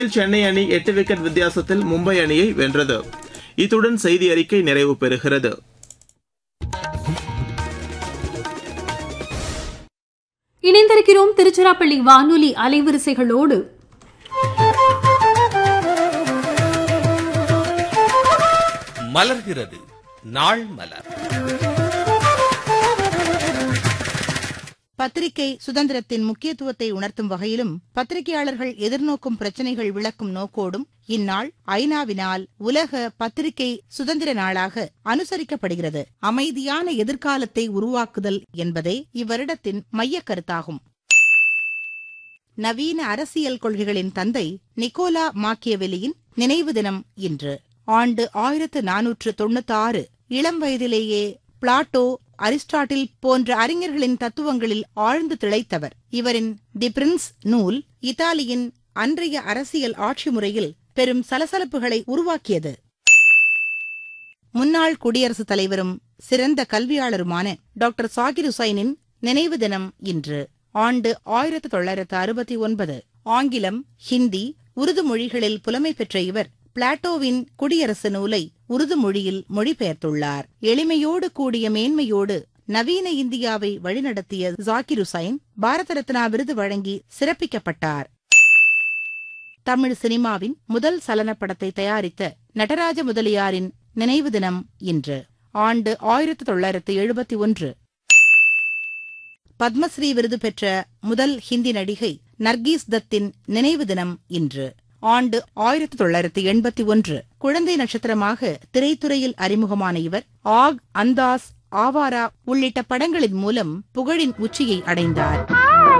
சென்னை அணி எட்டு விக்கெட் வித்தியாசத்தில் மும்பை அணியை வென்றது இத்துடன் செய்தி அறிக்கை நிறைவு பெறுகிறது இணைந்திருக்கிறோம் திருச்சிராப்பள்ளி வானொலி அலைவரிசைகளோடு மலர்கிறது நாள் மலர் பத்திரிகை சுதந்திரத்தின் முக்கியத்துவத்தை உணர்த்தும் வகையிலும் பத்திரிகையாளர்கள் எதிர்நோக்கும் பிரச்சினைகள் விளக்கும் நோக்கோடும் இந்நாள் ஐநாவினால் உலக பத்திரிகை சுதந்திர நாளாக அனுசரிக்கப்படுகிறது அமைதியான எதிர்காலத்தை உருவாக்குதல் என்பதே இவ்வருடத்தின் மையக் கருத்தாகும் நவீன அரசியல் கொள்கைகளின் தந்தை நிக்கோலா மாக்கியவெலியின் நினைவு தினம் இன்று ஆண்டு ஆயிரத்து நானூற்று தொண்ணூத்தி ஆறு இளம் வயதிலேயே பிளாட்டோ அரிஸ்டாட்டில் போன்ற அறிஞர்களின் தத்துவங்களில் ஆழ்ந்து திளைத்தவர் இவரின் தி பிரின்ஸ் நூல் இத்தாலியின் அன்றைய அரசியல் ஆட்சி முறையில் பெரும் சலசலப்புகளை உருவாக்கியது முன்னாள் குடியரசுத் தலைவரும் சிறந்த கல்வியாளருமான டாக்டர் சாகிர் ஹுசைனின் நினைவு தினம் இன்று ஆண்டு ஆயிரத்து தொள்ளாயிரத்து அறுபத்தி ஒன்பது ஆங்கிலம் ஹிந்தி உருது மொழிகளில் புலமை பெற்ற இவர் பிளாட்டோவின் குடியரசு நூலை உருது மொழியில் மொழிபெயர்த்துள்ளார் எளிமையோடு கூடிய மேன்மையோடு நவீன இந்தியாவை வழிநடத்திய ஜாகிர் ஹுசைன் பாரத ரத்னா விருது வழங்கி சிறப்பிக்கப்பட்டார் தமிழ் சினிமாவின் முதல் சலன படத்தை தயாரித்த நடராஜ முதலியாரின் நினைவு தினம் இன்று ஆண்டு ஆயிரத்து தொள்ளாயிரத்து எழுபத்தி ஒன்று பத்மஸ்ரீ விருது பெற்ற முதல் ஹிந்தி நடிகை நர்கீஸ் தத்தின் நினைவு தினம் இன்று ஆண்டு ஆயிரத்து தொள்ளாயிரத்து எண்பத்தி ஒன்று குழந்தை நட்சத்திரமாக திரைத்துறையில் அறிமுகமான இவர் ஆக் அந்தாஸ் ஆவாரா உள்ளிட்ட படங்களின் மூலம் புகழின் உச்சியை அடைந்தார்